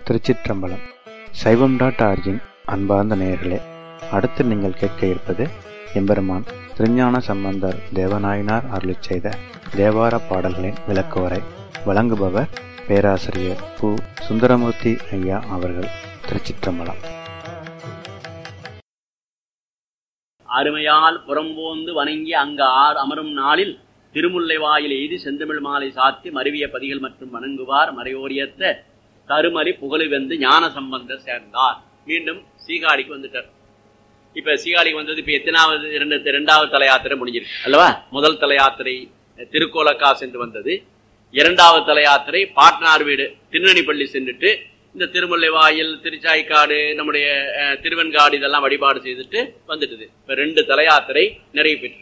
திருச்சிற்றம்பலம் சைவம் dot origin அன்பார்ந்த நேயர்களே அடுத்து நீங்கள் கேட்க இருப்பது எம்பெருமான் திருஞான சம்பந்தர் தேவநாயனார் அருளிச் செய்த தேவார பாடல்களின் விளக்குவரை வழங்குபவர் பேராசிரியர் பு சுந்தரமூர்த்தி ஐயா அவர்கள் திருச்சிற்றம்பலம் அருமையால் புறம்போந்து வணங்கி அங்கு ஆர் அமரும் நாளில் திருமுல்லை வாயில் எய்தி செந்தமிழ் மாலை சாத்தி மருவிய பதிகள் மற்றும் வணங்குவார் மறையோரியத்த தருமறி புகழு வெந்து ஞான சம்பந்தர் சேர்ந்தார் மீண்டும் சீகாழிக்கு வந்துட்டார் இப்ப சீகாழிக்கு வந்தது இப்ப எத்தனாவது இரண்டு இரண்டாவது தல யாத்திரை முடிஞ்சிருக்கு அல்லவா முதல் தல யாத்திரை திருக்கோலக்கா சென்று வந்தது இரண்டாவது தல யாத்திரை பாட்னார் வீடு திருநெல்வேலி சென்றுட்டு இந்த திருமுல்லை வாயில் திருச்சாய்க்காடு நம்முடைய அஹ், திருவெண்காடு இதெல்லாம் வழிபாடு செய்துட்டு வந்துட்டுது இப்ப ரெண்டு தல யாத்திரை நிறைவு பெற்று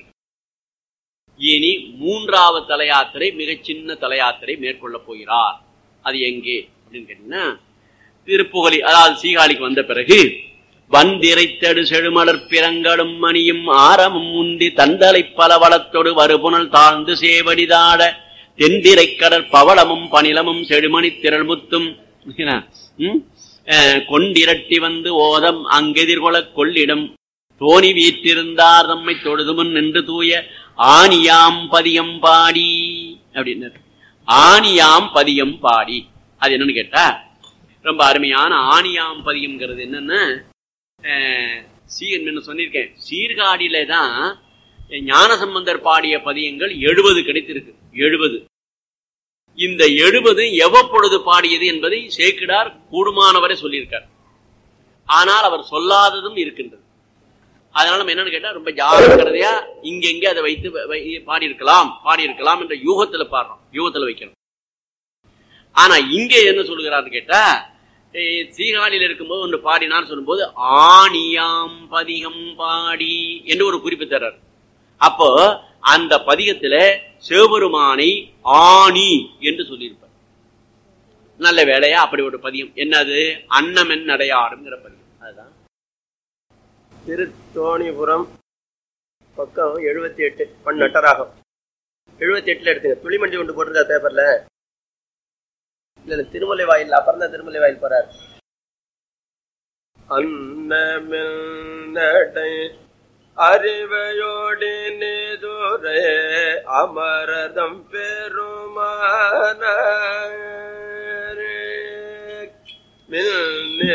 இனி மூன்றாவது தல யாத்திரை மிகச் சின்ன தல யாத்திரை மேற்கொள்ள போகிறார் அது எங்கே அப்படின்னு கேட்டீங்கன்னா திருப்புகலி அதாவது சீகாழிக்கு வந்த பிறகு வந்திரைத்தடு செழுமலர் பிறங்களும் மணியும் ஆரமும் முந்தி தந்தலை பல வளத்தொடு வருபுணல் தாழ்ந்து சேவடிதாட தென்திரைக் கடற் பவளமும் பனிலமும் செழுமணி திரள் முத்தும் என்ன? ம்? அஹ், கொண்டிரட்டி வந்து ஓதம் அங்கெதிர்கொளக் கொள்ளிடம் தோணி வீற்றிருந்தார் தம்மை தொழுதுமுன் நின்று தூய ஆணியாம் பதியம் பாடி அப்படின்னாரு ஆணியாம் பதியம் பாடி அது என்னன்னு கேட்டா ரொம்ப அருமையான ஆணியாம் பதியம்ங்கிறது என்னன்னா அஹ், சீர் என்ன சொல்லியிருக்கேன் சீர்காழியில தான் ஞானசம்பந்தர் பாடிய பதியங்கள் எழுபது கிடைத்திருக்கு எழுபது இந்த எழுபது எவ்வப்பொழுது பாடியது என்பதை சேக்கிடார் கூடுமானவரை சொல்லியிருக்கார் ஆனால் அவர் சொல்லாததும் இருக்கின்றது அதனால நம்ம என்னன்னு கேட்டா ரொம்ப ஜாக்கிரதையா இங்க எங்க அதை வைத்து வ- வை- பாடியிருக்கலாம் பாடியிருக்கலாம் என்ற யூகத்துல பாடுறோம் யூகத்துல வைக்கணும் ஆனா இங்க என்ன சொல்லுகிறார்னு கேட்டா ஏய், சீகாழியில் இருக்கும்போது ஒன்று பாடினார் சொல்லும்போது ஆணியாம் பதிகம் பாடி என்று ஒரு குறிப்பு தர்றார் அப்போ அந்த பதிகத்துல சிவபெருமானை ஆணி என்று சொல்லியிருப்பார் நல்ல வேலையா அப்படி ஒரு பதியம் என்னது அன்னமென் நடையாடுங்கிற பதியம் அதுதான் திருத்தோணிபுரம் பக்கம் எழுபத்தி எட்டு பண் நட்டராகம் எழுபத்தி எட்டுல எடுத்துங்க துளிமண்டி கொண்டு போட்டிருக்கா பேப்பர்ல இல்ல இல்ல திருமலை வாயில் அப்புறம் தான் திருமலை வாயில் போறார் அன்னமில் நடை அறிவையோடு நேதுரை அமரதம் பெருமான மில்